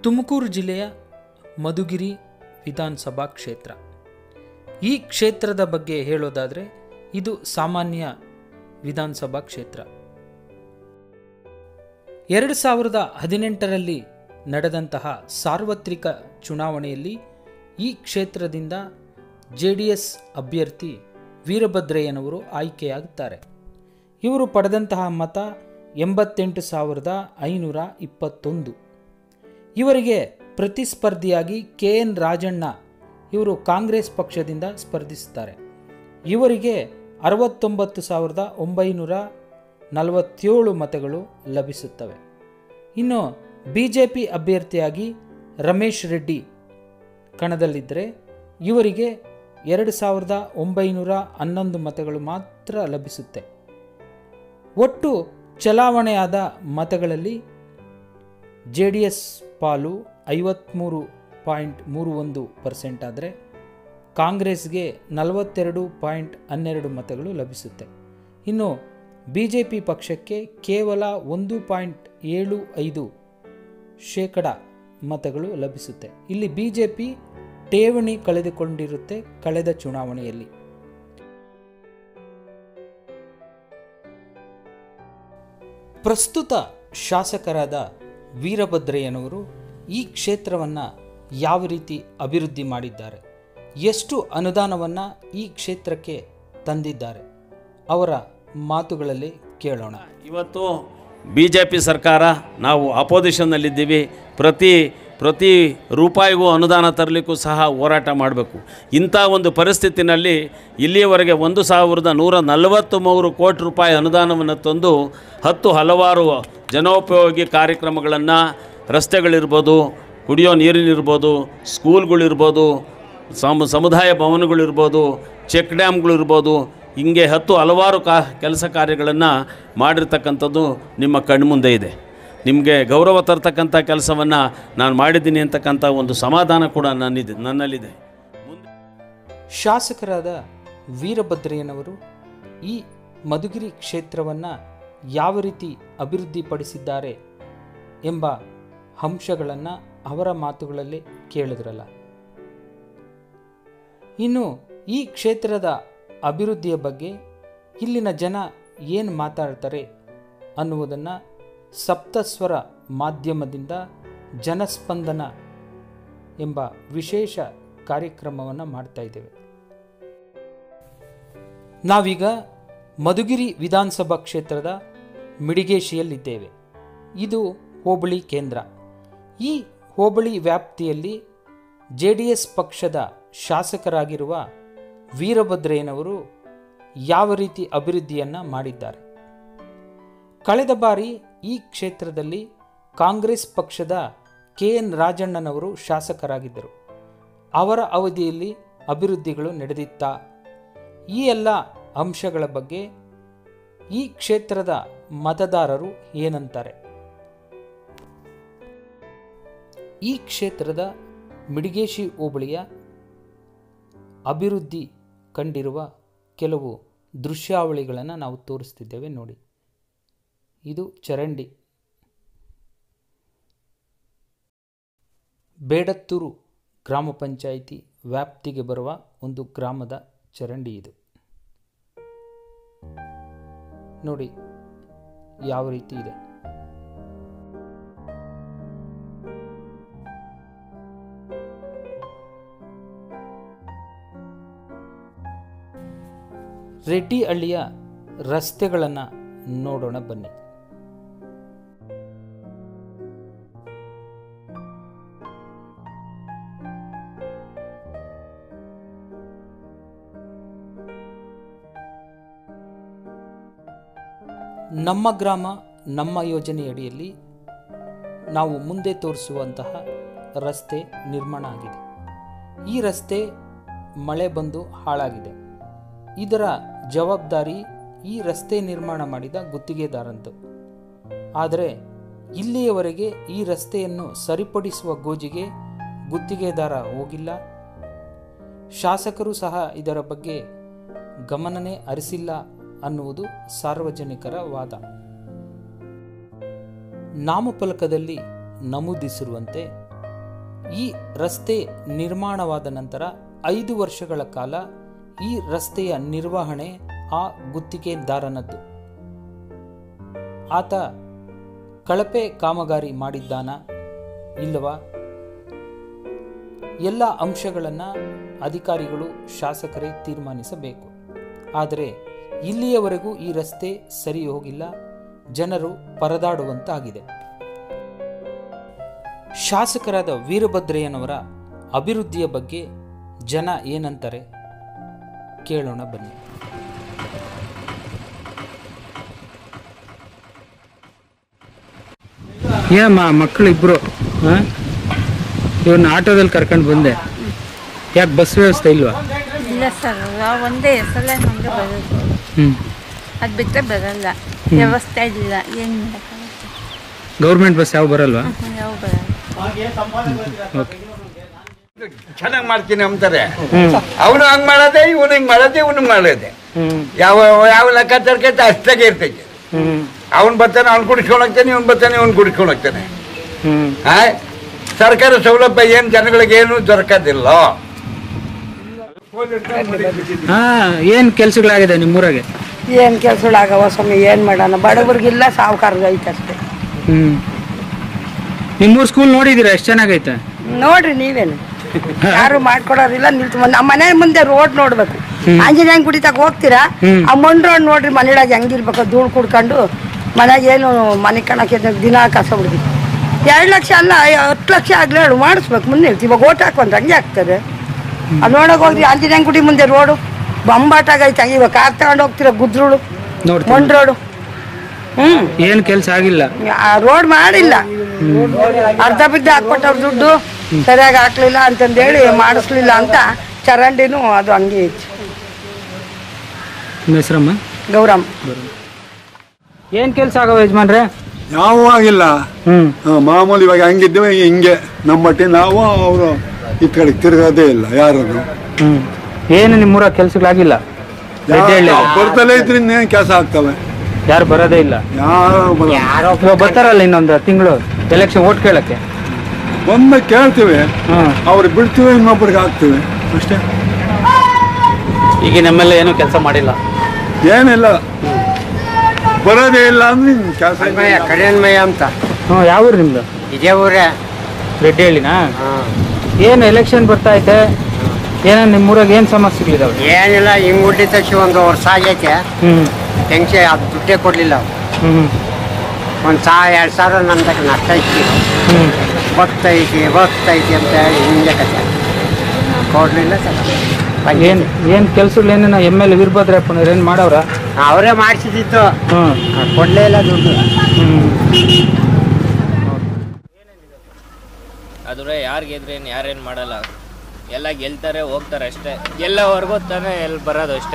ತುಮಕೂರು ಜಿಲ್ಲೆಯ ಮಧುಗಿರಿ ವಿಧಾನಸಭಾ ಕ್ಷೇತ್ರ ಈ ಕ್ಷೇತ್ರದ ಬಗ್ಗೆ ಹೇಳೋದಾದರೆ ಇದು ಸಾಮಾನ್ಯ ವಿಧಾನಸಭಾ ಕ್ಷೇತ್ರ ಎರಡು ಸಾವಿರದ ಹದಿನೆಂಟರಲ್ಲಿ ನಡೆದಂತಹ ಸಾರ್ವತ್ರಿಕ ಚುನಾವಣೆಯಲ್ಲಿ ಈ ಕ್ಷೇತ್ರದಿಂದ ಜೆ ಡಿ ಎಸ್ ಅಭ್ಯರ್ಥಿ ವೀರಭದ್ರಯ್ಯನವರು ಆಯ್ಕೆಯಾಗುತ್ತಾರೆ ಇವರು ಪಡೆದಂತಹ ಮತ ಎಂಬತ್ತೆಂಟು ಸಾವಿರದ ಐನೂರ ಇಪ್ಪತ್ತೊಂದು ಇವರಿಗೆ ಪ್ರತಿಸ್ಪರ್ಧಿಯಾಗಿ ಕೆ ಎನ್ ರಾಜಣ್ಣ ಇವರು ಕಾಂಗ್ರೆಸ್ ಪಕ್ಷದಿಂದ ಸ್ಪರ್ಧಿಸುತ್ತಾರೆ ಇವರಿಗೆ ಅರವತ್ತೊಂಬತ್ತು ಸಾವಿರದ ಒಂಬೈನೂರ ನಲವತ್ತೇಳು ಮತಗಳು ಲಭಿಸುತ್ತವೆ ಇನ್ನು ಬಿ ಜೆ ಪಿ ಅಭ್ಯರ್ಥಿಯಾಗಿ ರಮೇಶ್ ರೆಡ್ಡಿ ಕಣದಲ್ಲಿದ್ದರೆ ಇವರಿಗೆ ಎರಡು ಸಾವಿರದ ಒಂಬೈನೂರ ಹನ್ನೊಂದು ಮತಗಳು ಮಾತ್ರ ಲಭಿಸುತ್ತೆ ಒಟ್ಟು ಚಲಾವಣೆಯಾದ ಮತಗಳಲ್ಲಿ ಜೆ ಡಿ ಎಸ್ ಪಾಲು ಐವತ್ತ್ಮೂರು ಪಾಯಿಂಟ್ ಮೂರು ಒಂದು ಪರ್ಸೆಂಟ್ ಆದರೆ ಕಾಂಗ್ರೆಸ್ಗೆ ನಲವತ್ತೆರಡು ಪಾಯಿಂಟ್ ಹನ್ನೆರಡು ಮತಗಳು ಲಭಿಸುತ್ತೆ ಇನ್ನು ಬಿ ಜೆ ಪಿ ಪಕ್ಷಕ್ಕೆ ಕೇವಲ ಒಂದು ಪಾಯಿಂಟ್ ಏಳು ಐದು ಶೇಕಡ ಮತಗಳು ಲಭಿಸುತ್ತೆ ಇಲ್ಲಿ ಬಿ ಜೆ ಪಿ ಠೇವಣಿ ಕಳೆದುಕೊಂಡಿರುತ್ತೆ ಕಳೆದ ಚುನಾವಣೆಯಲ್ಲಿ ಪ್ರಸ್ತುತ ಶಾಸಕರಾದ ವೀರಭದ್ರಯ್ಯನವರು ಈ ಕ್ಷೇತ್ರವನ್ನು ಯಾವ ರೀತಿ ಅಭಿವೃದ್ಧಿ ಮಾಡಿದ್ದಾರೆ ಎಷ್ಟು ಅನುದಾನವನ್ನು ಈ ಕ್ಷೇತ್ರಕ್ಕೆ ತಂದಿದ್ದಾರೆ ಅವರ ಮಾತುಗಳಲ್ಲಿ ಕೇಳೋಣ ಇವತ್ತು ಬಿ ಜೆ ಪಿ ಸರ್ಕಾರ ನಾವು ಅಪೋಸಿಷನ್ನಲ್ಲಿದ್ದೀವಿ ಪ್ರತಿ ಪ್ರತಿ ರೂಪಾಯಿಗೂ ಅನುದಾನ ತರಲಿಕ್ಕೂ ಸಹ ಹೋರಾಟ ಮಾಡಬೇಕು ಇಂಥ ಒಂದು ಪರಿಸ್ಥಿತಿನಲ್ಲಿ ಇಲ್ಲಿಯವರೆಗೆ ಒಂದು ಸಾವಿರದ ನೂರ ನಲವತ್ತು ಮೂರು ಕೋಟಿ ರೂಪಾಯಿ ಅನುದಾನವನ್ನು ತಂದು ಹತ್ತು ಹಲವಾರು ಜನೋಪಯೋಗಿ ಕಾರ್ಯಕ್ರಮಗಳನ್ನು ರಸ್ತೆಗಳಿರ್ಬೋದು ಕುಡಿಯೋ ನೀರಿನಿರ್ಬೋದು ಸ್ಕೂಲ್ಗಳಿರ್ಬೋದು ಸಮ ಸಮುದಾಯ ಭವನಗಳಿರ್ಬೋದು ಚೆಕ್ ಡ್ಯಾಮ್ಗಳಿರ್ಬೋದು ಹಿಂಗೆ ಹತ್ತು ಹಲವಾರು ಕಾ ಕೆಲಸ ಕಾರ್ಯಗಳನ್ನು ಮಾಡಿರ್ತಕ್ಕಂಥದ್ದು ನಿಮ್ಮ ಕಣ್ಮುಂದೆ ಇದೆ ನಿಮಗೆ ಗೌರವ ತರ್ತಕ್ಕಂಥ ಕೆಲಸವನ್ನು ನಾನು ಮಾಡಿದ್ದೀನಿ ಅಂತಕ್ಕಂಥ ಒಂದು ಸಮಾಧಾನ ಕೂಡ ನನ್ನಿದೆ ನನ್ನಲ್ಲಿದೆ ಮುಂದೆ ಶಾಸಕರಾದ ವೀರಭದ್ರಯ್ಯನವರು ಈ ಮಧುಗಿರಿ ಕ್ಷೇತ್ರವನ್ನು ಯಾವ ರೀತಿ ಅಭಿವೃದ್ಧಿಪಡಿಸಿದ್ದಾರೆ ಎಂಬ ಅಂಶಗಳನ್ನು ಅವರ ಮಾತುಗಳಲ್ಲಿ ಕೇಳಿದ್ರಲ್ಲ ಇನ್ನು ಈ ಕ್ಷೇತ್ರದ ಅಭಿವೃದ್ಧಿಯ ಬಗ್ಗೆ ಇಲ್ಲಿನ ಜನ ಏನು ಮಾತಾಡ್ತಾರೆ ಅನ್ನುವುದನ್ನು ಸಪ್ತಸ್ವರ ಮಾಧ್ಯಮದಿಂದ ಜನಸ್ಪಂದನ ಎಂಬ ವಿಶೇಷ ಕಾರ್ಯಕ್ರಮವನ್ನು ಮಾಡ್ತಾ ಇದ್ದೇವೆ ನಾವೀಗ ಮಧುಗಿರಿ ವಿಧಾನಸಭಾ ಕ್ಷೇತ್ರದ ಮಿಡಿಗೇಶಿಯಲ್ಲಿದ್ದೇವೆ ಇದು ಹೋಬಳಿ ಕೇಂದ್ರ ಈ ಹೋಬಳಿ ವ್ಯಾಪ್ತಿಯಲ್ಲಿ ಜೆ ಡಿ ಎಸ್ ಪಕ್ಷದ ಶಾಸಕರಾಗಿರುವ ವೀರಭದ್ರಯ್ಯನವರು ಯಾವ ರೀತಿ ಅಭಿವೃದ್ಧಿಯನ್ನು ಮಾಡಿದ್ದಾರೆ ಕಳೆದ ಬಾರಿ ಈ ಕ್ಷೇತ್ರದಲ್ಲಿ ಕಾಂಗ್ರೆಸ್ ಪಕ್ಷದ ಕೆ ಎನ್ ರಾಜಣ್ಣನವರು ಶಾಸಕರಾಗಿದ್ದರು ಅವರ ಅವಧಿಯಲ್ಲಿ ಅಭಿವೃದ್ಧಿಗಳು ನಡೆದಿತ್ತಾ ಈ ಎಲ್ಲ ಅಂಶಗಳ ಬಗ್ಗೆ ಈ ಕ್ಷೇತ್ರದ ಮತದಾರರು ಏನಂತಾರೆ ಈ ಕ್ಷೇತ್ರದ ಮಿಡಿಗೇಶಿ ಹೋಬಳಿಯ ಅಭಿವೃದ್ಧಿ ಕಂಡಿರುವ ಕೆಲವು ದೃಶ್ಯಾವಳಿಗಳನ್ನು ನಾವು ತೋರಿಸ್ತಿದ್ದೇವೆ ನೋಡಿ ಇದು ಚರಂಡಿ ಬೇಡತ್ತೂರು ಗ್ರಾಮ ಪಂಚಾಯಿತಿ ವ್ಯಾಪ್ತಿಗೆ ಬರುವ ಒಂದು ಗ್ರಾಮದ ಚರಂಡಿ ಇದು ನೋಡಿ ಯಾವ ರೀತಿ ಇದೆ ರೆಡ್ಡಿಹಳ್ಳಿಯ ರಸ್ತೆಗಳನ್ನು ನೋಡೋಣ ಬನ್ನಿ ನಮ್ಮ ಗ್ರಾಮ ನಮ್ಮ ಯೋಜನೆಯಡಿಯಲ್ಲಿ ನಾವು ಮುಂದೆ ತೋರಿಸುವಂತಹ ರಸ್ತೆ ನಿರ್ಮಾಣ ಆಗಿದೆ ಈ ರಸ್ತೆ ಮಳೆ ಬಂದು ಹಾಳಾಗಿದೆ ಇದರ ಜವಾಬ್ದಾರಿ ಈ ರಸ್ತೆ ನಿರ್ಮಾಣ ಮಾಡಿದ ಗುತ್ತಿಗೆದಾರಂತು ಆದರೆ ಇಲ್ಲಿಯವರೆಗೆ ಈ ರಸ್ತೆಯನ್ನು ಸರಿಪಡಿಸುವ ಗೋಜಿಗೆ ಗುತ್ತಿಗೆದಾರ ಹೋಗಿಲ್ಲ ಶಾಸಕರು ಸಹ ಇದರ ಬಗ್ಗೆ ಗಮನನೇ ಹರಿಸಿಲ್ಲ ಅನ್ನುವುದು ಸಾರ್ವಜನಿಕರ ವಾದ ನಾಮಫಲಕದಲ್ಲಿ ನಮೂದಿಸಿರುವಂತೆ ಈ ರಸ್ತೆ ನಿರ್ಮಾಣವಾದ ನಂತರ ಐದು ವರ್ಷಗಳ ಕಾಲ ಈ ರಸ್ತೆಯ ನಿರ್ವಹಣೆ ಆ ಗುತ್ತಿಗೆದಾರನದ್ದು ಆತ ಕಳಪೆ ಕಾಮಗಾರಿ ಮಾಡಿದ್ದಾನ ಇಲ್ಲವಾ ಎಲ್ಲ ಅಂಶಗಳನ್ನು ಅಧಿಕಾರಿಗಳು ಶಾಸಕರೇ ತೀರ್ಮಾನಿಸಬೇಕು ಆದರೆ ಇಲ್ಲಿಯವರೆಗೂ ಈ ರಸ್ತೆ ಸರಿ ಹೋಗಿಲ್ಲ ಜನರು ಪರದಾಡುವಂತಾಗಿದೆ ಶಾಸಕರಾದ ವೀರಭದ್ರಯ್ಯನವರ ಅಭಿವೃದ್ಧಿಯ ಬಗ್ಗೆ ಜನ ಏನಂತಾರೆ ಕೇಳೋಣ ಬನ್ನಿ ಏಮ್ಮ ಮಕ್ಕಳು ಇಬ್ರು ಇವ್ರನ್ನ ಆಟೋದಲ್ಲಿ ಕರ್ಕೊಂಡು ಬಂದೆ ಯಾಕೆ ಬಸ್ ವ್ಯವಸ್ಥೆ ಇಲ್ವಾ ಇಲ್ಲ ಸರ್ ಒಂದೇ ಹೆಸರಲ್ಲೇ ನಮಗೆ ಬರೋದು ಹ್ಮ್ ಅದು ಬಿಟ್ಟರೆ ಬರಲ್ಲ ವ್ಯವಸ್ಥೆ ಇಲ್ಲ ಏನು ಮಾಡೋಕ್ಕಾಗುತ್ತೆ ಗೌರ್ಮೆಂಟ್ ಬಸ್ ಯಾವ ಬರಲ್ವಾ ಯಾವ ಬರಲ್ಲ ಚೆನ್ನಾಗಿ ಮಾಡ್ತೀನಿ ಅಂತಾರೆ ಅವನು ಹಂಗ್ ಮಾಡೋದೆ ಇವನು ಹಿಂಗ್ ಮಾಡೋದೆ ಇವನು ಮಾಡೋದೆ ಯಾವ ಯಾವ ಲೆಕ್ಕಾಚಾರಕ್ಕೆ ಅಷ್ಟಾಗೆ ಇರ್ತೈತೆ ಅವನ್ ಬರ್ತಾನೆ ಅವ್ನು ಕುಡಿಸ್ಕೊಂಡು ಹೋಗ್ತಾನೆ ಇವನ್ ಬರ್ತಾನೆ ಇವನ್ ಕುಡಿಸ್ಕೊಂಡು ಹೋಗ್ತಾನೆ ಆ? ಸರ್ಕಾರ ಸೌಲಭ್ಯ ಏನು ಜನಗಳಿಗೆ ಏನು ದೊರಕೋದಿಲ್ಲ ಹಾ ಏನ್ ಕೆಲ್ಸಗಳಾಗಿದೆ ನಿಮ್ಮೂರಾಗೆ ಏನು ಕೆಲಸಗಳಾಗವ ಸ್ವಾಮಿ ಏನು ಮಾಡೋಣ ಬಡವ್ರಿಗಿಲ್ಲ ಸಾವುಕಾರ್ಗೆ ಐತೆ ಅಷ್ಟೇ ಹ್ಮ್ ನಿಮ್ಮೂರ್ ಸ್ಕೂಲ್ ನೋಡಿದೀರಾ ಎಷ್ಟು ಚೆನ್ನಾಗೈತೆ ನೋಡ್ರಿ ನೀವೇನು ಯಾರು ಮಾಡ್ಕೊಡೋರಿಲ್ಲ ನಿಲ್ತು ನಮ್ಮ ಮನೆ ಮುಂದೆ ರೋಡ್ ನೋಡ್ಬೇಕು ಆಂಜನೇಯ ಗುಡಿ ತಗ ಹೋಗ್ತೀರಾ ಆ ಮಣ್ಣು ರೋಡ್ ನೋಡ್ರಿ ಮನೆಯೊಳಗೆ ಹೆಂಗಿರ್ಬೇಕು ಧೂಳು ಕುಡ್ಕೊಂಡು ಮನೆಗೆ ಏನು ಮನೆ ಕಣಕ್ಕೆ ದಿನ ಕಸ ಬಿಡ್ತೀವಿ ಎರಡು ಲಕ್ಷ ಅಲ್ಲ ಹತ್ತು ಲಕ್ಷ ಆಗ್ಲಿ ಹೇಳು ಮಾಡಿಸ್ಬೇಕು ಮುಂದೆ ಹೇಳ್ತೀವಿ ಇವಾಗ ಓಟ್ ಹಾಕೊಂಡ್ರೆ ಹಂಗೆ ಆಗ್ತದೆ ಅದು ನೋಡಕ್ ಹೋಗ್ರಿ ಆಂಜನೇಯ ಗುಡಿ ಮುಂದೆ ರೋಡು ಬಂಬಾಟಾಗೈತೆ ಇವಾಗ ಕಾರ್ ತಗೊಂಡು ಹೋಗ್ತೀರಾ ಗುದ್ರುಳು ನೋಡ್ತೀನಿ ಮಣ್ಣು ರೋಡು ಹ್ಮ್ ಏನ್ ಕೆಲ್ಸ ಆಗಿಲ್ಲ ಆ ರೋಡ್ ಮಾಡಿಲ್ಲ ಅರ್ಧ ಬಿದ್ದ ಹಾಕ್ಕೊಟ್ಟವ್ರ ದುಡ್ಡು ಸರಿಯಾಗಿ ಹಾಕ್ಲಿಲ್ಲ ಅಂತಂದೇಳಿ ಮಾಡಿಸ್ಲಿಲ್ಲ ಅಂತ ಚರಂಡಿನೂ ಅದು ಹಂಗೆ ಐತಿ ನಿಮ್ಮ ಹೆಸರಮ್ಮ ಗೌರಮ್ಮ ಏನ್ ಕೆಲ್ಸ ಆಗವ ಯಜಮಾನ್ರೆ ಯಾವ ಆಗಿಲ್ಲ ಹ್ಮ್ ಆ, ಮಾಮೂಲಿ ಇವಾಗ ಹಂಗಿದ್ದೇವೆ ಹಿಂಗೆ ನಮ್ಮ ಮಟ್ಟಿ ನಾವು ಅವರು ಈ ಕಡೆ ತಿರುಗೋದೇ ಇಲ್ಲ ಯಾರನ್ನು ಹ್ಮ್ ಏನು ನಿಮ್ಮೂರ ಕೆಲ್ಸಗಳಾಗಿಲ್ಲ ಬರ್ತಲೇ ಇದ್ರಿಂದ ಏನ್ ಕೆಲಸ ಆಗ್ತವೆ ಯಾರು ಬರೋದೇ ಇಲ್ಲ ಯಾರು ಬರಲ್ಲ. ಇವಾಗ ಬರ್ತಾರಲ್ಲ ಇನ್ನೊಂದು ತಿಂಗಳು ಎಲೆಕ್ಷನ್ ಓಟ್ ಕೇಳಕ್ಕೆ ಒಮ್ಮೆ ಕೇಳ್ತೀವಿ ಹ್ಮ್ ಅವ್ರು ಬಿಡ್ತೀವಿ ಇನ್ನೊಬ್ರಿಗೆ ಹಾಕ್ತೀವಿ ಅಷ್ಟೇ ಈಗ ನಮ್ಮೆಲ್ಲ ಏನೂ ಕೆಲಸ ಮಾಡಿಲ್ಲ ಏನಿಲ್ಲ ಬರೋದೇ ಇಲ್ಲ ಅಂದ್ರೆ ಕೆಲಸ ಕಡೆಯನ್ಮಯ್ಯ ಅಂತ ಹ್ಞೂ ಯಾವ ಊರು ನಿಮ್ದು ಇದೇ ಊರೇ ರೆಡ್ಡಿ ಹೇಳಿನಾ ಏನು ಎಲೆಕ್ಷನ್ ಬರ್ತಾ ಐತೆ ಏನೋ ನಿಮ್ಮೂರಾಗ ಏನು ಸಮಸ್ಯೆಗಳಿದಾವೆ ಏನಿಲ್ಲ ಹಿಂಗ್ ಹುಟ್ಟಿದ ತಕ್ಷಣ ಒಂದು ವರ್ಷ ಆಗೈತೆ ಹ್ಮ್ ಟೆನ್ಷನ್ ಅದು ದುಡ್ಡೇ ಕೊಡ್ಲಿಲ್ಲ ಹ್ಮ್ ಒಂದು ಸಾವಿರ ಎರಡು ಸಾವಿರ ನನ್ನ ತಕ್ಕ ನಷ್ಟ ಐತಿ ಹ್ಮ್ ಬರ್ತೈತಿ ಬರ್ತೈತಿ ಅಂತ ಹೇಳಿ ಹಿಂಗೆ ಕತೆ ಕೊಡ್ಲಿಲ್ಲ ಏನು ಏನು ಕೆಲ್ಸಗಳು ಏನೇನೋ ಎಮ್ ಎಲ್ ವೀರಭದ್ರಪ್ಪನವ್ರು ಏನು ಮಾಡವ್ರ ಅವರೇ ಮಾಡಿಸಿದ್ದು ಹ್ಞೂ ಕೊಡ್ಲೇ ಇಲ್ಲ ದುಡ್ಡು ಹ್ಮ್ ಆದ್ರೆ ಯಾರು ಗೆದ್ರೇನು ಯಾರೇನು ಮಾಡಲ್ಲ ಎಲ್ಲ ಗೆಲ್ತಾರೆ ಹೋಗ್ತಾರೆ ಅಷ್ಟೇ ಗೆಲ್ಲೋವರೆಗೂ ತಾನೇ ಎಲ್ಲಿ ಬರೋದು ಅಷ್ಟೇ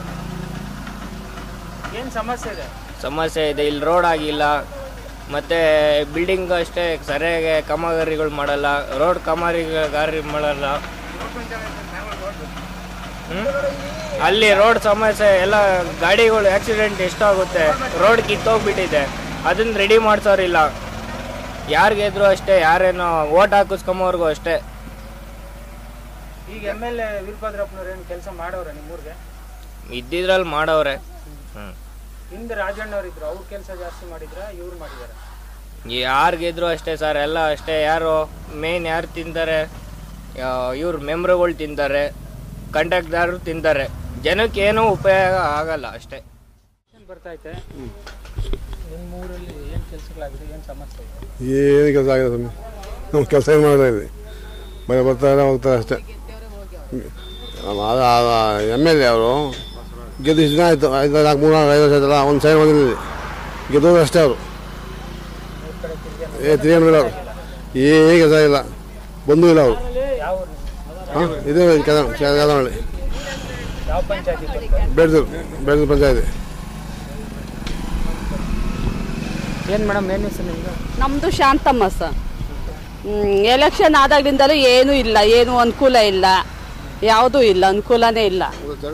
ಏನು ಸಮಸ್ಯೆ ಇದೆ ಸಮಸ್ಯೆ ಇದೆ ಇಲ್ಲಿ ರೋಡ್ ಆಗಿಲ್ಲ ಮತ್ತು ಬಿಲ್ಡಿಂಗ್ ಅಷ್ಟೇ ಸರಿಯಾಗಿ ಕಾಮಗಾರಿಗಳು ಮಾಡಲ್ಲ ರೋಡ್ ಕಾಮಗಾರಿ ಮಾಡಲ್ಲ ಹ್ಮ್? ಅಲ್ಲಿ ರೋಡ್ ಸಮಸ್ಯೆ ಎಲ್ಲ ಗಾಡಿಗಳು ಆಕ್ಸಿಡೆಂಟ್ ಎಷ್ಟಾಗುತ್ತೆ ರೋಡ್ ಕಿತ್ತೋಗ್ಬಿಟ್ಟಿದೆ ಅದನ್ನ ರೆಡಿ ಮಾಡ್ಸೋರಿಲ್ಲ ಯಾರು ಗೆದ್ರು ಅಷ್ಟೇ ಯಾರೇನೋ ಓಟ್ ಹಾಕಿಸ್ಕೊಂಬವ್ರಿಗೂ ಅಷ್ಟೇ ಈಗ ಎಮ್ ಎಲ್ ಎ ವೀರಭದ್ರಪ್ಪನವ್ರು ಏನು ಕೆಲಸ ಮಾಡವ್ರ ನಿಮ್ಮೂರಿಗೆ ಇದ್ದಿದ್ರಲ್ಲಿ ಮಾಡವ್ರೆ ಹ್ಞೂ ಹಿಂದೆ ರಾಜಣ್ಣವ್ರು ಇದ್ರು ಅವ್ರ ಕೆಲಸ ಜಾಸ್ತಿ ಮಾಡಿದ್ರ ಇವ್ರು ಮಾಡಿದಾರೆ ಯಾರು ಗೆದ್ರು ಅಷ್ಟೇ ಸರ್ ಎಲ್ಲ ಅಷ್ಟೇ ಯಾರು ಮೇನ್ ಯಾರು ತಿಂತಾರೆ ಇವ್ರು ಮೆಂಬ್ರುಗಳು ತಿಂತಾರೆ ಕಂಡಕ್ಟರ್ ತಿಂತಾರೆ ಜನಕ್ಕೆ ಏನೂ ಉಪಯೋಗ ಆಗಲ್ಲ ಅಷ್ಟೇ ಬರ್ತಾ ಐತೆ ನಿಮ್ಮ ಊರಲ್ಲಿ ಏನು ಕೆಲಸಗಳಾಗಿದೆ ಏನು ಸಮಸ್ಯೆ ಇದೆ ಏನು ಕೆಲಸ ಆಗಿದೆ ಸ್ವಾಮಿ ನಮ್ಮ ಕೆಲಸ ಏನು ಮಾಡ್ತಾ ಇದೆ ಬರೀ ಬರ್ತಾರೆ ಹೋಗ್ತಾರೆ ಅಷ್ಟೇ ಎಮ್ ಎಲ್ ಎ ಅವರು ಗೆದ್ದು ಇಷ್ಟು ದಿನ ಆಯಿತು ಐದು ನಾಲ್ಕು ಮೂರು ನಾಲ್ಕು ಐದು ವರ್ಷ ಆಯ್ತಲ್ಲ ಒಂದು ಸೈಡ್ ಬಂದಿದ್ದೀವಿ ಗೆದ್ದೋದು ಅಷ್ಟೇ ಅವರು ಏ ತಿರುಗಾಡಿಲ್ಲ ಅವರು ಏನು ಕೆಲಸ ಇಲ್ಲ ಬಂದೂ ಇಲ್ಲ ಅವರು ಹಾಂ ಇದು ಯಾದವಳ್ಳಿ ಯಾವ ಪಂಚಾಯತಿ ಬೆಳೆದ್ರು ಬೆಳೆದ್ರು ಪಂಚಾಯತಿ ಏನು ಮೇಡಮ್ ಏನು ಹೆಸರು ನಿಮ್ದು ನಮ್ಮದು ಶಾಂತಮ್ಮ ಸರ್ ಎಲೆಕ್ಷನ್ ಆದಾಗ್ಲಿಂದಲೂ ಏನೂ ಇಲ್ಲ ಏನೂ ಅನುಕೂಲ ಇಲ್ಲ ಯಾವುದೂ ಇಲ್ಲ ಅನುಕೂಲನೇ ಇಲ್ಲ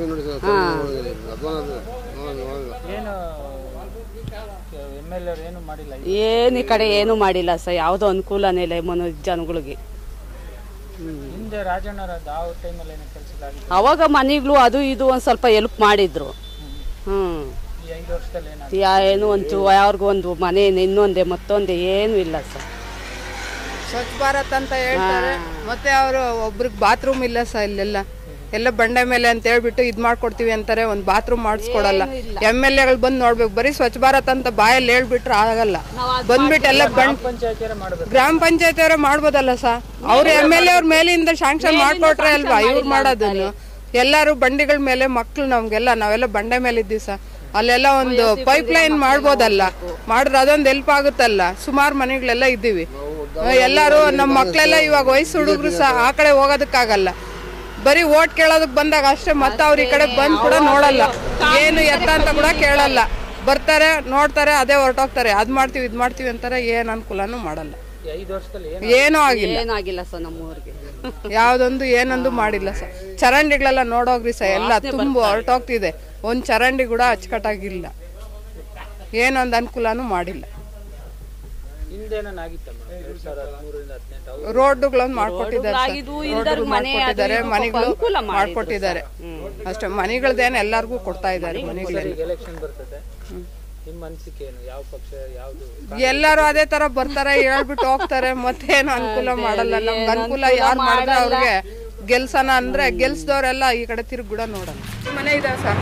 ಏನು ಎಮ್ ಎಲ್ ಎವ್ರು ಏನು ಮಾಡಿಲ್ಲ ಏನು ಈ ಕಡೆ ಏನೂ ಮಾಡಿಲ್ಲ ಸರ್ ಯಾವುದೂ ಅನುಕೂಲನೇ ಇಲ್ಲ ಮನ ಜನಗಳಿಗೆ ಹಿಂದೆ ರಾಜಣ್ಣರ ಆ ಟೈಮಲ್ಲಿ ಏನೋ ಕೆಲಸಗಳಾಗಿತ್ತು ಅವಾಗ ಮನೆಗಳು ಅದು ಇದು ಒಂದು ಸ್ವಲ್ಪ ಹೆಲ್ಪ್ ಮಾಡಿದ್ರು ಹ್ಞೂ ಈ ಐದು ವರ್ಷದಲ್ಲಿ ಏನಾದ್ರು ಯಾ ಏನು ಒಂದು ಯಾರಿಗೂ ಒಂದು ಮನೆ ಇನ್ನೊಂದೇ ಮತ್ತೊಂದೇ ಏನೂ ಇಲ್ಲ ಸರ್ ಸ್ವಚ್ಛ ಭಾರತ್ ಅಂತ ಹೇಳ್ತಾರೆ ಮತ್ತೆ ಅವರು ಒಬ್ರಿಗೆ ಬಾತ್ರೂಮ್ ಇಲ್ಲ ಸರ್ ಇಲ್ಲೆಲ್ಲ ಎಲ್ಲ ಬಂಡೆ ಮೇಲೆ ಅಂತ ಹೇಳ್ಬಿಟ್ಟು ಇದ್ ಮಾಡ್ಕೊಡ್ತೀವಿ ಅಂತಾರೆ ಒಂದು ಬಾತ್ರೂಮ್ ಮಾಡಿಸ್ಕೊಡಲ್ಲ ಎಮ್ ಎಲ್ ಎಗಳು ಬಂದು ನೋಡ್ಬೇಕು ಬರೀ ಸ್ವಚ್ಛ ಭಾರತ್ ಅಂತ ಬಾಯಲ್ಲಿ ಹೇಳ್ಬಿಟ್ರೆ ಆಗಲ್ಲ ಬಂದ್ಬಿಟ್ಟು ಎಲ್ಲ ಬಂಡ್ ಪಂಚಾಯತಿಯರ ಮಾಡಬೇಕು ಗ್ರಾಮ ಪಂಚಾಯತಿ ಅವರೇ ಮಾಡ್ಬೋದಲ್ಲ ಸರ್ ಅವ್ರು ಎಮ್ ಎಲ್ ಎ ಅವ್ರ ಮೇಲಿಂದ ಶಾಂಕ್ಷನ್ ಮಾಡ್ಕೊಟ್ರೆ ಅಲ್ವಾ ಇವ್ರು ಮಾಡೋದನ್ನು ಎಲ್ಲಾರು ಬಂಡಿಗಳ ಮೇಲೆ ಮಕ್ಳು ನಮ್ಗೆಲ್ಲ ನಾವೆಲ್ಲ ಬಂಡೆ ಮೇಲೆ ಇದ್ದೀವಿ ಸರ್ ಅಲ್ಲೆಲ್ಲ ಒಂದು ಪೈಪ್ ಲೈನ್ ಮಾಡ್ಬೋದಲ್ಲ ಮಾಡಿದ್ರೆ ಅದೊಂದು ಹೆಲ್ಪ್ ಆಗುತ್ತಲ್ಲ ಸುಮಾರು ಮನೆಗಳೆಲ್ಲ ಇದ್ದೀವಿ ಎಲ್ಲಾರು ನಮ್ಮ ಮಕ್ಳೆಲ್ಲ ಇವಾಗ ವಯಸ್ಸು ಹುಡುಗರು ಸಹ ಆ ಕಡೆ ಹೋಗೋದಕ್ಕಾಗಲ್ಲ ಬರೀ ಓಟ್ ಕೇಳೋದಕ್ ಬಂದಾಗ ಅಷ್ಟೇ ಮತ್ತೆ ಅವ್ರ ಈ ಕಡೆ ಬಂದ್ ಕೂಡ ನೋಡಲ್ಲ ಏನು ಎತ್ತ ಅಂತ ಕೂಡ ಕೇಳಲ್ಲ ಬರ್ತಾರೆ ನೋಡ್ತಾರೆ ಅದೇ ಹೊರಟೋಗ್ತಾರೆ ಅದ್ ಮಾಡ್ತೀವಿ ಇದ್ ಮಾಡ್ತೀವಿ ಅಂತಾರೆ ಏನ್ ಅನುಕೂಲನೂ ಮಾಡಲ್ಲ ಈ ಐದು ವರ್ಷದಲ್ಲಿ ಏನು ಏನೂ ಆಗಿಲ್ಲ ಏನಾಗಿಲ್ಲ ಸರ್ ನಮ್ಮೂರಿಗೆ ಯಾವ್ದೊಂದು ಏನೊಂದು ಮಾಡಿಲ್ಲ ಸರ್ ಚರಂಡಿಗಳೆಲ್ಲ ನೋಡೋಗ್ರಿ ಸರ್ ಎಲ್ಲ ತುಂಬ ಹೊರಟೋಗ್ತಿದೆ ಒಂದ್ ಚರಂಡಿ ಕೂಡ ಅಚ್ಚುಕಟ್ಟಾಗಿಲ್ಲ ಏನೊಂದು ಅನುಕೂಲನೂ ಮಾಡಿಲ್ಲ ಹಿಂದೇನಾಗಿತ್ತಮ್ಮ ಎರಡ್ ಸಾವಿರದ ಹದಿಮೂರರಿಂದ ಹದಿನೆಂಟು ರೋಡ್ಗಳನ್ನ ಮಾಡ್ಕೊಟ್ಟಿದ್ದಾರೆ ಸರ್. ಆಗಿದ್ವು, ರೋಡ್ಗಳು ಇಲ್ದವ್ರಿಗೆ ಮನೆ ಅದು ಮಾಡ್ಕೊಟ್ಟಿದ್ದಾರೆ ಇದು ಮನೆಗಳು ಅನುಕೂಲ ಮಾಡಿದ್ರು ಮಾಡ್ಕೊಟ್ಟಿದ್ದಾರೆ ಅಷ್ಟೇ ಮನೆಗಳ್ದೇನು ಎಲ್ಲಾರ್ಗೂ ಕೊಡ್ತಾ ಇದ್ದಾರೆ ಮನೆಗಳೆಲ್ಲ ಈಗ ಎಲೆಕ್ಷನ್ ಬರ್ತದೆ ನಿಮ್ಮ ಅನಿಸಿಕೆ ಏನು ಯಾವ ಪಕ್ಷ ಯಾವುದು ಎಲ್ಲರೂ ಅದೇ ತರ ಬರ್ತಾರೆ ಹೇಳ್ಬಿಟ್ಟು ಹೋಗ್ತಾರೆ ಮತ್ತೇನು ಅನುಕೂಲ ಮಾಡಲ್ಲ ನಮ್ಗೆ ಅನುಕೂಲ ಯಾರು ಮಾಡಿದ್ರೆ ಅವ್ರಿಗೆ ಗೆಲ್ಸನ ಅಂದ್ರೆ ಗೆಲ್ಸ್ದವ್ರೆಲ್ಲ ಈ ಕಡೆ ತಿರುಗಿ ಕೂಡ ನೋಡಲ್ಲ ಮನೆ ಇದೆ ಸರ್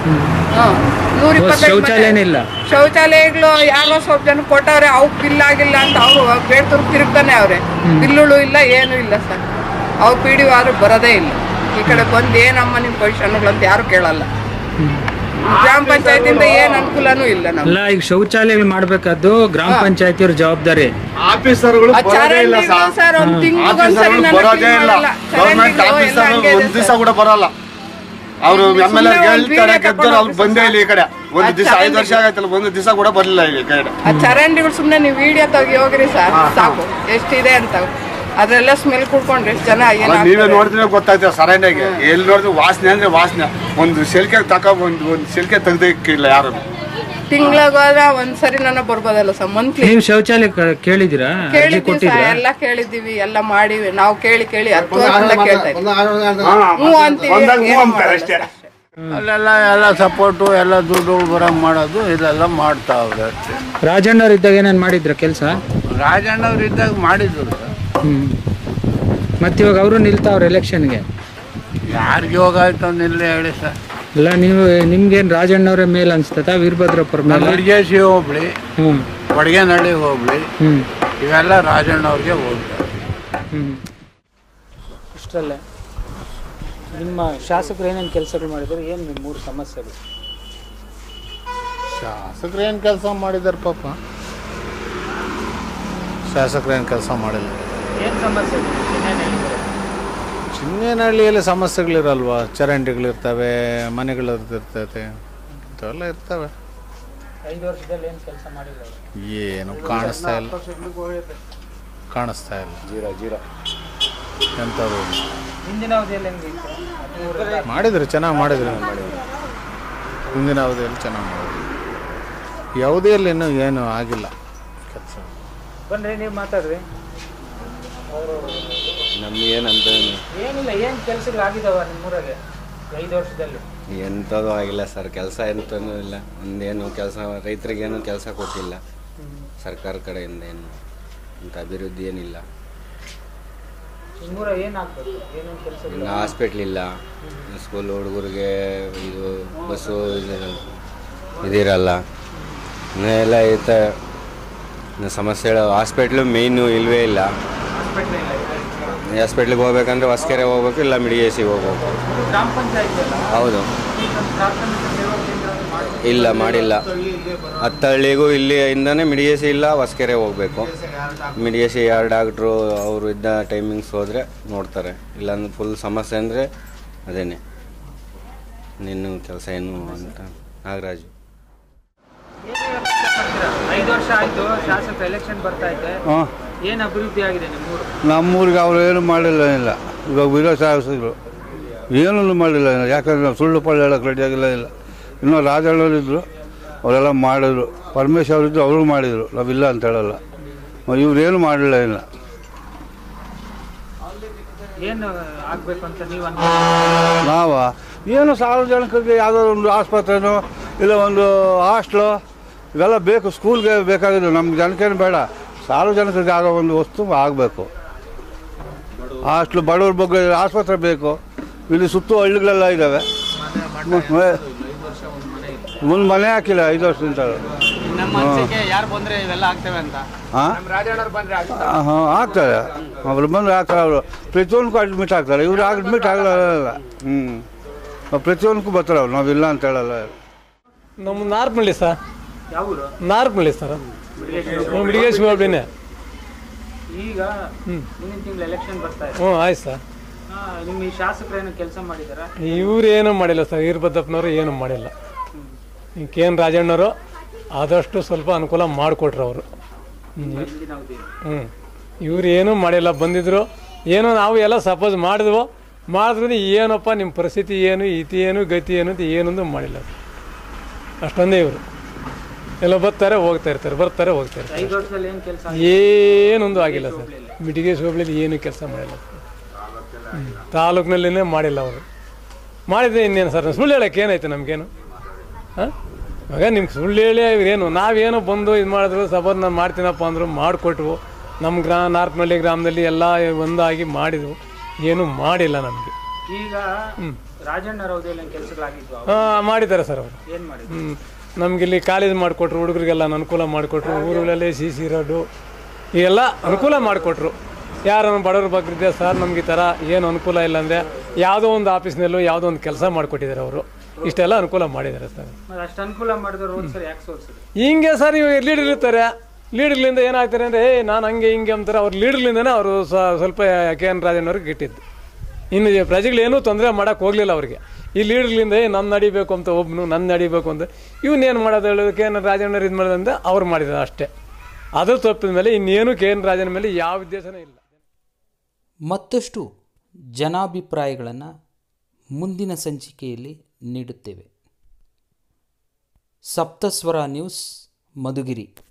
ನೂರ ಶೌಚಾಲಯನೇ ಇಲ್ಲ ಶೌಚಾಲಯಗಳು ಯಾರೋ ಸ್ವಲ್ಪ ಜನ ಕೊಟ್ಟವ್ರೆ ಅವು ಬಿಲ್ ಆಗಿಲ್ಲ ಅಂತ ಅವರು ಬೇಡ್ತವ್ರು ತಿರುಗ್ತಾನೆ ಅವ್ರೆ ಬಿಲ್ಲುಳು ಇಲ್ಲ ಏನು ಇಲ್ಲ ಸರ್ ಅವ್ರು ಪಿ ಡಿ ಆದ್ರೂ ಬರೋದೇ ಇಲ್ಲ ಈ ಕಡೆ ಬಂದು ಏನಮ್ಮ ನಿಮ್ಮ ಪೊಸಿಷನ್ಗಳಂತ ಯಾರು ಕೇಳಲ್ಲ ಗ್ರಾಮ ಪಂಚಾಯತಿಂದ ಏನ್ ಅನುಕೂಲನೂ ಇಲ್ಲ ನಮ್ಗೆ ಅಲ್ಲ ಈಗ ಶೌಚಾಲಯಗಳು ಮಾಡ್ಬೇಕಾದ್ದು ಗ್ರಾಮ ಪಂಚಾಯತಿಯವ್ರ ಜವಾಬ್ದಾರಿ ಆಫೀಸರ್ಗಳು ಆ ಬರೋದೇ ಇಲ್ಲ ಚರಂಡಿಗಳು ಸರ್ ಒಂದ್ ತಿಂಗ್ಳಿಗೊಂದ್ಸರಿ ಆಫೀಸರ್ಗಳು ನನ್ನ ಬರೋದೇ clean ಇಲ್ಲ ಮಾಡಲ್ಲ. ಗೌರ್ಮೆಂಟ್ ಚರಂಡಿಗಳು ಎಲ್ಲ ಆಫೀಸರ್ ಹಂಗೆ ಇದೆ ಒಂದ್ ದಿವಸ ಕೂಡ ಬರಲ್ಲ ಅವರು ಎಮ್ ಎಲ್ ಎ ಹೇಳ್ತಾರೆ ಗೆದ್ದರು ಅವ್ರು ಬಂದೇ ಇಲ್ಲ ಈ ಕಡೆ ಒಂದು ದಿವಸ ಐದು ವರ್ಷ ಆಗೈತಲ್ಲ ಒಂದು ದಿವಸ ಕೂಡ ಬರಲಿಲ್ಲ ಇಲ್ಲಿ ಈ ಕಡೆ ಆ ಚರಂಡಿಗಳು ಸುಮ್ನೆ ನೀವು ವಿಡಿಯೋ ತೆಗಿ ಹೋಗ್ರಿ ಸರ್ ಸಾಕು ಎಷ್ಟಿದೆ ಅಂತ ಅದ್ರೆಲ್ಲ ಸ್ಮೆಲ್ ಕುಡ್ಕೊಂಡ್ರಿ ಎಷ್ಟು ಜನ ಅಲ್ಲ, ಏನ್ ನೀವೇ ನೋಡಿದ್ರೆ ಗೊತ್ತಾಯ್ತದೆ ಸರೌಂಡಿಗೆ ಎಲ್ಲಿ ನೋಡಿದ್ರೆ ವಾಸನೆ ಅಂದ್ರೆ ವಾಸನೆ ಒಂದು ಸಿಲ್ಕೆ ತಕ ಒಂದು ಒಂದು ಸಿಲ್ಕೆ ತೆಗ್ದಿಕ್ಕಿಲ್ಲ ಯಾರು ತಿಂಗ್ಳಾಗ ಹೋದ್ರೆ ಒಂದ್ಸರಿ ನನ್ನ ಬರ್ಬೋದಲ್ಲ ಸರ್ ಮಂತ್ಲಿ ನೀವು ಶೌಚಾಲಯ ಕ- ಕೇಳಿದಿರಾ ಅರ್ಜಿ ಕೇಳಿದ್ದೀವಿ ಕೊಟ್ಟಿದ್ರಾ ಸರ್ ಎಲ್ಲ ಕೇಳಿದ್ದೀವಿ ಎಲ್ಲ ಮಾಡಿವಿ ನಾವು ಕೇಳಿ ಕೇಳಿ ಹತ್ತು ವರ್ಷದಿಂದ ಕೇಳ್ತಾ ಇದ್ದೀವಿ ಹ್ಞೂ ಅಂತೀವಿ ಒಂದಾಗ ಹ್ಞೂ ಏನು ಅಂತಾರೆ ಮಾಡಲ್ಲ. ಅಷ್ಟೇ ಅಲ್ಲೆಲ್ಲ ಎಲ್ಲ ಸಪೋರ್ಟು ಎಲ್ಲ ದುಡ್ಡು ಬರಂಗ್ ಮಾಡೋದು ಇದೆಲ್ಲ ಮಾಡ್ತಾವ್ರೆ ಅಷ್ಟೇ ರಾಜಣ್ಣವ್ರು ಇದ್ದಾಗ ಏನೇನು ಮಾಡಿದ್ರ ಕೆಲಸ ರಾಜಣ್ಣವ್ರು ಇದ್ದಾಗ ಮಾಡಿದ್ರು ಸರ್ ಹ್ಮ್ ಮತ್ತೆ ಇವಾಗ ಅವರು ನಿಲ್ತಾವ್ರ ಎಲೆಕ್ಷನ್ಗೆ ಯಾರಿಗೆ ಯೋಗ ಆಯ್ತು ನಿಲ್ಲ ಹೇಳಿ ಸರ್ ಅಲ್ಲ ನೀವು ನಿಮ್ಗೇನು ರಾಜಣ್ಣವ್ರ ಮೇಲೆ ಅನ್ಸ್ತದ ವೀರಭದ್ರಪ್ಪರ ಮೇಲೆ ಬಿರ್ಜೇಸಿ ಹೋಗ್ಲಿ ಹ್ಞೂ ಬಡಗೇನಹಳ್ಳಿ ಹೋಗ್ಲಿ ಹ್ಞೂ ಇವೆಲ್ಲ ರಾಜಣ್ಣವ್ರಿಗೆ ಹೋಗ್ತಾರೆ ಹ್ಞೂ ಇಷ್ಟರಲ್ಲೇ ನಿಮ್ಮ ಶಾಸಕರು ಏನೇನು ಕೆಲಸಗಳು ಮಾಡಿದ್ರು ಏನು ನಿಮ್ಮ ಮೂರು ಸಮಸ್ಯೆಗಳು ಶಾಸಕರು ಏನು ಕೆಲಸ ಮಾಡಿದಾರೆ ಪಾಪ ಶಾಸಕರು ಏನು ಕೆಲಸ ಮಾಡಿಲ್ಲ ಏನು ಸಮಸ್ಯೆ ಏನೇನು ಹೇಳಿದ್ದಾರೆ ಚಿನ್ನೇನಹಳ್ಳಿಯಲ್ಲಿ ಸಮಸ್ಯೆಗಳಿರಲ್ವಾ ಚರಂಡಿಗಳಿರ್ತವೆ ಮನೆಗಳು ಇರ್ತೈತೆ ಇಂಥವೆಲ್ಲ ಇರ್ತವೆ ಐದು ವರ್ಷದಲ್ಲಿ ಏನು ಕೆಲಸ ಮಾಡಿಲ್ಲ ಏನು ಕಾಣಿಸ್ತಾ ಇಲ್ಲ ಕಾಣಿಸ್ತಾ ಇಲ್ಲ ಜೀರೋ ಜೀರೋ ಎಂಥದ್ದು ಹಿಂದಿನ ಅವಧಿಯಲ್ಲಿ ಹೆಂಗಿತ್ತು ಹದಿಮೂರರಿಂದ ಮಾಡಿದ್ರು ಚೆನ್ನಾಗಿ ಮಾಡಿದ್ರು ಮುಂದಿನ ಅವಧಿಯಲ್ಲಿ ಚೆನ್ನಾಗಿ ಮಾಡಿದ್ರು ಈ ಅವಧಿಯಲ್ಲಿ ಇನ್ನೂ ಏನು ಆಗಿಲ್ಲ ಕೆಲಸ ಬನ್ರಿ ನೀವು ಮಾತಾಡ್ರಿ ನಮ್ಗೇನಂತ ಏನಿಲ್ಲ ಏನು ಕೆಲಸಗಳಾಗಿದಾವ ನಿಮ್ಮೂರಾಗೆ ಐದು ವರ್ಷದಲ್ಲಿ ಎಂಥದ್ದು ಆಗಿಲ್ಲ ಸರ್ ಕೆಲಸ ಎಂತನೂ ಇಲ್ಲ ಒಂದೇನು ಕೆಲಸ ರೈತರಿಗೇನು ಕೆಲಸ ಕೊಟ್ಟಿಲ್ಲ ಸರ್ಕಾರ ಕಡೆಯಿಂದ ಏನು ಅಂತ ಅಭಿವೃದ್ಧಿ ಏನಿಲ್ಲ ನಿಮ್ಮೂರ ಏನು ಆಗ್ಬೇಕು ಏನೇನು ಕೆಲಸಗಳು ಇನ್ನು ಹಾಸ್ಪಿಟ್ಲ್ ಇಲ್ಲ ಸ್ಕೂಲ್ ಹುಡುಗರಿಗೆ ಇದು ಬಸ್ಸು ಇದು ಇದಿರಲ್ಲ ಇನ್ನೂ ಎಲ್ಲ ಇರ್ತ ಇನ್ನು ಸಮಸ್ಯೆಗಳು ಹಾಸ್ಪಿಟ್ಲು ಮೇಯ್ನು ಇಲ್ಲವೇ ಇಲ್ಲ ಹಾಸ್ಪಿಟ್ಲಿಗೆ ಹೋಗ್ಬೇಕಂದ್ರೆ ಹೊಸ್ಕೆರೆ ಹೋಗ್ಬೇಕು ಇಲ್ಲ ಮಿಡಿಗೇಸಿಗೆ ಹೋಗ್ಬೇಕು ಗ್ರಾಮ ಪಂಚಾಯತ್ ಅಲ್ಲ ಹೌದು ಪ್ರಾಥಮಿಕ ಸೇವಾ ಕೇಂದ್ರ ಮಾಡಿ ಇಲ್ಲ ಮಾಡಿಲ್ಲ ಹತ್ತಳ್ಳಿಗೂ ಇಲ್ಲಿ ಇಂದನೇ ಮಿಡಿಗೇಸಿ ಇಲ್ಲ ಹೊಸ್ಕೆರೆ ಹೋಗ್ಬೇಕು ಮಿಡಿಗೇಸಿ ಯಾರು ಡಾಕ್ಟ್ರು ಅವರು ಇದ್ದ ಟೈಮಿಂಗ್ಸ್ ಹೋದರೆ ನೋಡ್ತಾರೆ ಇಲ್ಲಾಂದ್ರೆ ಫುಲ್ ಸಮಸ್ಯೆ ಅಂದರೆ ಅದೇನೆ ನಿನ್ನ ಕೆಲಸ ಏನು ಅಂತ ನಾಗರಾಜು ಐದು ವರ್ಷ ಆಯ್ತು ಶಾಸಕ ಎಲೆಕ್ಷನ್ ಬರ್ತಾ ಐತೆ ಹಾಂ ಏನು ಅಭಿವೃದ್ಧಿ ಆಗಿದೆ ನಿಮ್ಮೂರು ನಮ್ಮೂರಿಗೆ ಅವ್ರು ಏನು ಮಾಡಿಲ್ಲ ಇಲ್ಲ ಇವಾಗ ವಿರೋಧ ಶಾಸಕರು ಏನೂ ಮಾಡಿಲ್ಲ ಇಲ್ಲ ಯಾಕಂದ್ರೆ ನಾವು ಸುಳ್ಳು ಪಳ್ಳು ಹೇಳೋಕೆ ರೆಡಿ ಆಗಿಲ್ಲ ಇಲ್ಲ ಇನ್ನೂ ರಾಜಣ್ಣವರಿದ್ದರು ಅವರೆಲ್ಲ ಮಾಡಿದ್ರು ಪರಮೇಶ್ ಅವರಿದ್ದು ಅವರು ಮಾಡಿದರು ನಾವಿಲ್ಲ ಅಂತ ಹೇಳಲ್ಲ ಇವ್ರೇನು ಮಾಡಲಿಲ್ಲ ಇಲ್ಲ ಏನು ಆಗ್ಬೇಕು ಅಂತ ನೀವು ನಾವ ಏನು ಸಾರ್ವಜನಿಕರಿಗೆ ಯಾವುದೋ ಒಂದು ಆಸ್ಪತ್ರೆನೋ ಇಲ್ಲ ಒಂದು ಹಾಸ್ಟ್ಲು ಇವೆಲ್ಲ ಬೇಕು ಸ್ಕೂಲ್ಗೆ ಬೇಕಾಗಿದ್ದು ನಮ್ಗೆ ಜನಕ್ಕೇನು ಬೇಡ ಸಾರ್ವಜನಿಕರಿಗೆ ಆಗೋ ಒಂದು ವಸ್ತು ಆಗಬೇಕು ಹಾಸ್ಟ್ಲು ಬಡವ್ರ ಬಗ್ಗೆ ಆಸ್ಪತ್ರೆ ಬೇಕು ಇಲ್ಲಿ ಸುತ್ತು ಹಳ್ಳಿಗಳೆಲ್ಲ ಇದ್ದಾವೆ ಒಂದು ಮನೆ ಹಾಕಿಲ್ಲ ಐದು ವರ್ಷದಿಂದ ನಮ್ಮ ಹಾಂ. ಅನಿಸಿಕೆ ಯಾರು ಬಂದ್ರೆ ಇವೆಲ್ಲ ಆಗ್ತವೆ ಅಂತ ಹಾಂ ನಮ್ಮ ರಾಜಣ್ಣವ್ರು ಬಂದ್ರೆ ಆಗ್ತದೆ ಹಾಂ ಆಗ್ತಾರೆ ಅವ್ರು ಬಂದು ಹಾಕ್ತಾರೆ ಅವರು ಪ್ರತಿಯೊಂದಕ್ಕೂ ಅಡ್ಮಿಟ್ ಆಗ್ತಾರೆ ಇವ್ರು ಅಡ್ಮಿಟ್ ಆಗಲ್ಲ ಹ್ಞೂ ಪ್ರತಿಯೊಂದಕ್ಕೂ ಬರ್ತಾರೆ ಅವ್ರು ನಾವಿಲ್ಲ ಅಂತ ಹೇಳಲ್ಲ ನಮ್ಮ ನಾರ್ಮಲಿ ಸರ್ ಯಾವ ಊರು ನಾರ್ಮಲಿ ಸರ್ ಬಿಳಿಗೇಶ್ವರ. ಬಿಡಿಗೇಶ್ ಹೋಗ್ಬಿನೇ ಈಗ ಮುಂದಿನ ತಿಂಗಳು ಎಲೆಕ್ಷನ್ ಬರ್ತಾ ಇದೆ ಹ್ಞೂ ಆಯ್ತು ಸರ್ ಆ, ನಿಮ್ಮ ಈ ಶಾಸಕರು ಏನೋ ಕೆಲಸ ಮಾಡಿದಾರ ಇವ್ರು ಏನೂ ಮಾಡಿಲ್ಲ ಸರ್ ವೀರಭದ್ರಪ್ಪನವರು ಏನೂ ಮಾಡಿಲ್ಲ ಈ ಕೆ ಎನ್ ರಾಜಣ್ಣವರು ಆದಷ್ಟು ಸ್ವಲ್ಪ ಅನುಕೂಲ ಮಾಡಿಕೊಟ್ರು ಅವರು ಹಿಂದಿನ ಅವಧಿ ಹ್ಞೂ ಇವ್ರು ಏನೂ ಮಾಡಿಲ್ಲ ಬಂದಿದ್ರು ಏನೋ ನಾವು ಎಲ್ಲ ಸಪೋಸ್ ಮಾಡಿದ್ವು ಮಾಡಿದ್ರು ಏನಪ್ಪ ನಿಮ್ಮ ಪರಿಸ್ಥಿತಿ ಏನು ಇತಿ ಏನು ಗತಿ ಏನು ಅಂತ ಏನೊಂದು ಮಾಡಿಲ್ಲ ಅಷ್ಟೊಂದೇ ಇವರು ಎಲ್ಲ ಬರ್ತಾರೆ ಹೋಗ್ತಾ ಇರ್ತಾರೆ ಬರ್ತಾರೆ ಹೋಗ್ತಾ ಇರ್ತಾರೆ ಐದು ವರ್ಷದಲ್ಲಿ ಏನು ಕೆಲಸ ಏನೊಂದು ಆಗಿಲ್ಲ ಸರ್ ಮಿಟಿಗೇಶ್ ಹೋಬಳಿಲಿ ಏನು ಕೆಲಸ ಮಾಡಿಲ್ಲ ಹ್ಮ್. ತಾಲೂಕಿನಲ್ಲಿನೇ ಮಾಡಿಲ್ಲ ಅವರು ಮಾಡಿದ್ರೆ ಇನ್ನೇನು ಸರ್ ಸುಳ್ಳು ಹೇಳಕ್ಕೆ ಏನಾಯ್ತು ನಮಗೇನು ಹಾಂ ಇವಾಗ ನಿಮ್ಗೆ ಸುಳ್ಳು ಹೇಳಿ ಇವ್ರೇನು ನಾವೇನೋ ಬಂದು ಇದು ಮಾಡಿದ್ರು ಸಪೋಸ್ ನಾನು ಮಾಡ್ತೀನಪ್ಪ ಅಂದರು ಮಾಡಿಕೊಟ್ವು ನಮ್ಮ ಗ್ರಾ ನಾರ್ಪನಹಳ್ಳಿ ಗ್ರಾಮದಲ್ಲಿ ಎಲ್ಲ ಒಂದಾಗಿ ಮಾಡಿದ್ವು ಏನೂ ಮಾಡಿಲ್ಲ ನಮಗೆ ಈಗ ರಾಜಣ್ಣರ ಅವಧಿಯಲ್ಲಿ ಏನು ಕೆಲಸಗಳಾಗಿದ್ವು ಹಾಂ ಮಾಡಿದ್ದಾರೆ ಸರ್ ಅವರು ಏನು ಮಾಡಿದ್ರು ಹ್ಞೂ ನಮ್ಗೆ ಇಲ್ಲಿ ಕಾಲೇಜ್ ಮಾಡಿಕೊಟ್ರು ಹುಡುಗರಿಗೆಲ್ಲ ಅನುಕೂಲ ಮಾಡಿಕೊಟ್ರು ಊರುಗಳಲ್ಲಿ ಸಿ ಸಿ ರೋಡು ಇವೆಲ್ಲ ಅನುಕೂಲ ಮಾಡಿಕೊಟ್ರು ಯಾರನ್ನು ಬಡವ್ರ ಬಗ್ರಿದ್ದೆ ಸರ್ ನಮ್ಗೆ ಈ ಥರ ಏನು ಅನುಕೂಲ ಇಲ್ಲ ಅಂದರೆ ಯಾವುದೋ ಒಂದು ಆಫೀಸ್ನಲ್ಲೂ ಯಾವುದೋ ಒಂದು ಕೆಲಸ ಮಾಡಿಕೊಟ್ಟಿದ್ದಾರೆ ಅವರು ಇಷ್ಟೆಲ್ಲ ಅನುಕೂಲ ಮಾಡಿದ್ದಾರೆ ಸರ್ ಮತ್ತೆ ಅಷ್ಟು ಅನುಕೂಲ ಮಾಡಿದ್ರು ರೋಡ್ ಸರ್ ಯಾಕೆ ಸೋಲ್ಸಿದ್ರು ಹಿಂಗೆ ಸರ್ ಇವಾಗ ಲೀಡರ್ ಇರ್ತಾರೆ ಲೀಡರ್ಲಿಂದ ಏನಾಗ್ತಾರೆ ಅಂದರೆ ಏ ನಾನು ಹಂಗೆ ಹಿಂಗೆ ಅಂತಾರೆ ಅವ್ರ ಲೀಡರ್ಲಿಂದನೇ ಅವರು ಸ್ವಲ್ಪ ಕೆ ಎನ್ ರಾಜಣ್ಣವ್ರಿಗೆ ಗಿಟ್ಟಿದ್ದು ಇನ್ನು ಈ ಪ್ರಜೆಗಳು ಏನೂ ತೊಂದರೆ ಮಾಡೋಕೆ ಹೋಗಲಿಲ್ಲ ಅವ್ರಿಗೆ ಈ ಲೀಡರ್ಲಿಂದ ಏ ನನ್ನ ನಡಿಬೇಕು ಅಂತ ಒಬ್ಬನು ನನ್ನ ನಡಿಬೇಕು ಅಂತ ಇವನ್ನೇನು ಮಾಡೋದು ಹೇಳೋದು ಕೆ ಎನ್ ರಾಜಣ್ಣವ್ರು ಇದು ಮಾಡೋದಂತ ಅವ್ರು ಮಾಡಿದ್ದಾರೆ ಅಷ್ಟೇ ಅದು ತಪ್ಪಿದ ಮೇಲೆ ಇನ್ನೇನು ಕೆ ಎನ್ ರಾಜನ ಮೇಲೆ ಯಾವ ಉದ್ದೇಶನೂ ಇಲ್ಲ ಮತ್ತಷ್ಟು ಜನಾಭಿಪ್ರಾಯಗಳನ್ನು ಮುಂದಿನ ಸಂಚಿಕೆಯಲ್ಲಿ ನೀಡುತ್ತೇವೆ ಸಪ್ತಸ್ವರ ನ್ಯೂಸ್ ಮಧುಗಿರಿ